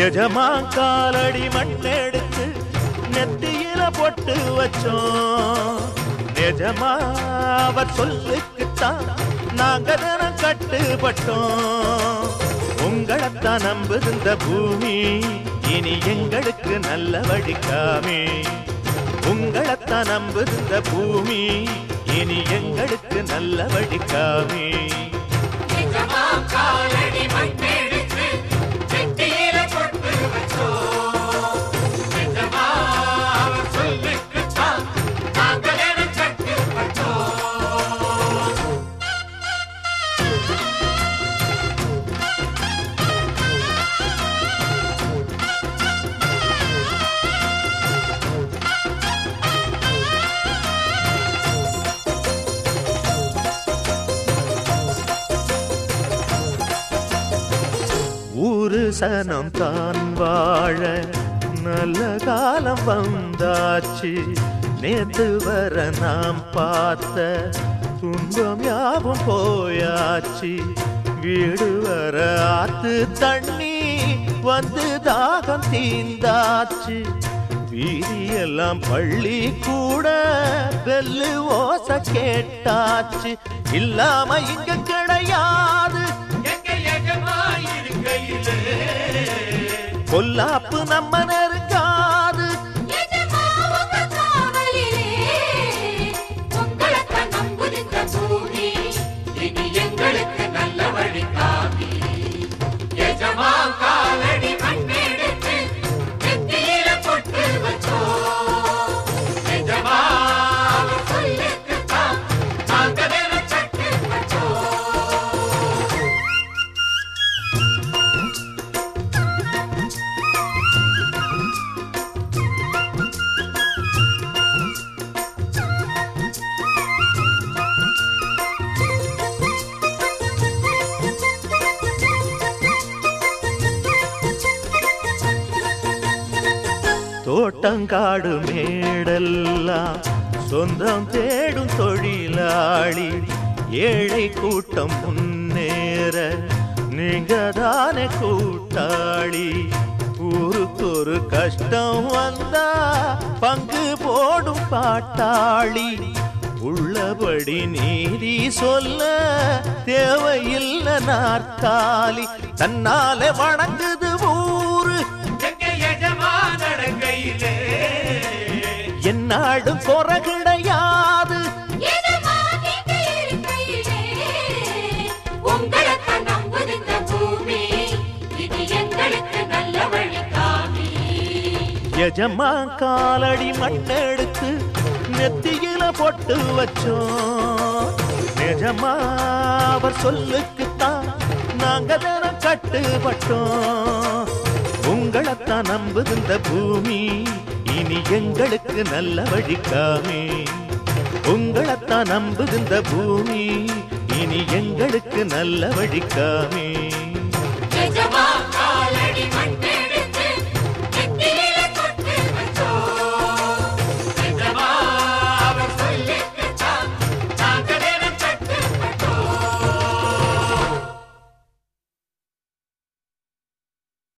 எஜமா காலடி மண்ணெடுத்து நெத்தியில பொட்டு வச்சோம் நிஜமா அவர் சொல்லுக்குத்தான் நாங்க தினம் கட்டுப்பட்டோம் உங்களைத்தான் நம்புகின்ற பூமி இனி எங்களுக்கு நல்ல வழிக்காமே உங்களைத்தான் நம்புகின்ற பூமி இனி எங்களுக்கு நல்ல வழிக்காமே நிஜமா காலடி மண்ணெடுத்து நெத்தியில பொட்டு வச்சோம். நிஜமா அவர் சொல்லுக்குத்தான் நாங்கள் என கட்டுப்பட்டோம். ஊரு சனம் தான் வாழ நல்ல காலம் வந்தாச்சு நேத்து வர நாம் பார்த்த துன்பம் யாவும் போயாச்சு வீடு வர ஆத்து தண்ணி வந்து தாகம் தீந்தாச்சு வீதியெல்லாம் பள்ளி கூட வெல்லு ஓச கேட்டாச்சு இல்லாம இங்க கிடையாது எங்க எஜமா இருக்கையிலே பொல்லாப்பு நம்ம நெருங்காது எஜமா உங்க காவலிலே உங்களைத்தான் நம்புகின்ற பூமி இனி எங்களுக்கு நல்ல வழி காமி எஜமா காலடி மண்ணெடுத்து நெத்தியில பொட்டு வச்சோம் எஜமா அவர் சொல்லுக்குத்தான் நாங்கள் என கட்டுப்பட்டோம். தோட்டங்காடு மேடெல்லாம் சொந்தம் தேடும் தொழிலாளி ஏழை கூட்டம் முன்னேற நீங்க தானே கூட்டாளி ஊருக்கு ஒரு கஷ்டம் வந்தா பங்கு போடும் பாட்டாளி உள்ளபடி நீதி சொல்ல தேவையில்லை நாற்காலி தன்னாலே வணங்குது ஊரு எங்க எஜமா நடக்கையிலே என்னாடும் குறை கிடையாது எஜமா நீங்க இருக்கையிலே உங்களைத்தான் நம்புகின்ற பூமி இனி எங்களுக்கு நல்ல வழி காமி எஜமா காலடி மண்ணெடுத்து நெத்தியில பொட்டு வச்சோம் நிஜமா அவர் சொல்லுக்குத்தான் நாங்க தினம் கட்டுப்பட்டோம் உங்களைத்தான் நம்புகின்ற பூமி இனி எங்களுக்கு நல்ல வழிக்காமே உங்களைத்தான் நம்புகின்ற பூமி இனி எங்களுக்கு நல்ல வழிக்காமே